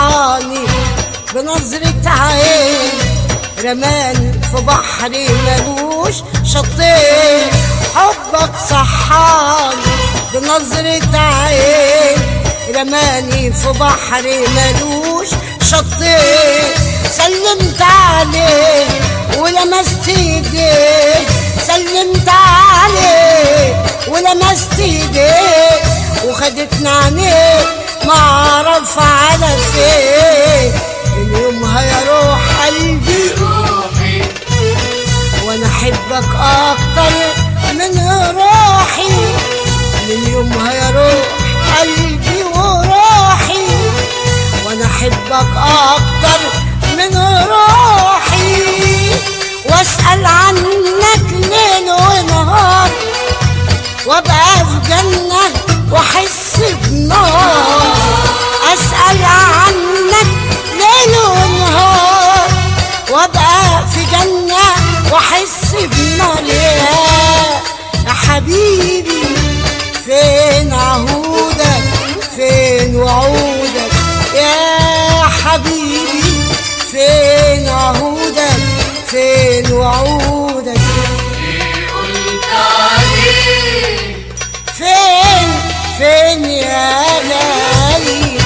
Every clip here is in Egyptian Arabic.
صحاني بنظرة عين رماني في بحر ملوش شطين حبك صحاني بنظرة عين رماني في بحر ملوش شطين سلمت عليه ولمست ايديه سلمت عليه ولمست ايديه وخدتنا عينيه ما اعرف على فين من يومها يا روح قلبي روحي وانا احبك اكتر من روحي من يومها يا روح قلبي وروحي وانا احبك اكتر من روحي واسال عنك ليل ونهار وابقى في جنه واحس بنار اسال عنك ليل ونهار وابقى في جنة واحس بنار يا يا حبيبي فين عهودك فين وعودك يا حبيبي فين عهودك فين وعودك ايه قلت عليه فين فين يا غالي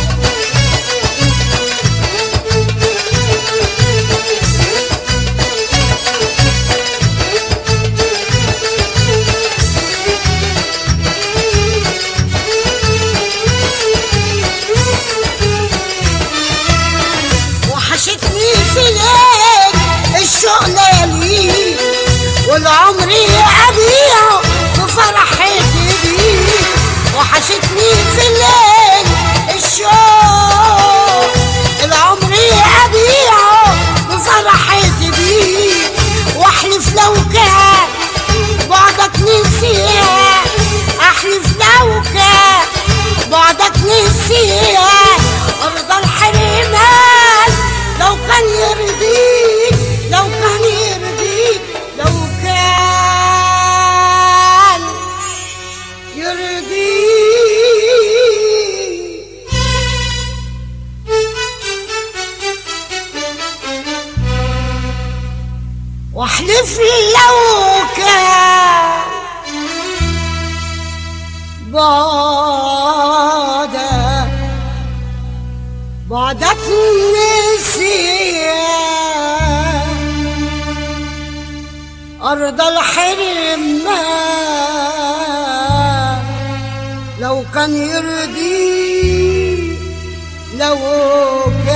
وحشتني في ليل الشغل ليك والعمر أبيعه بفرحتي بيك وحشتني في الليل الشوق العمر أبيعه بفرحتي بيك واحلف لو كان بعدك نسيها احلف لو كان بعدك نسيها ارضى الحرمان لو كان يرضيك لو كان يرضيك لو كان يرضيك واحلف لو كان بعدك بعدك نسيان أرض الحرمان لو كان يرضي لو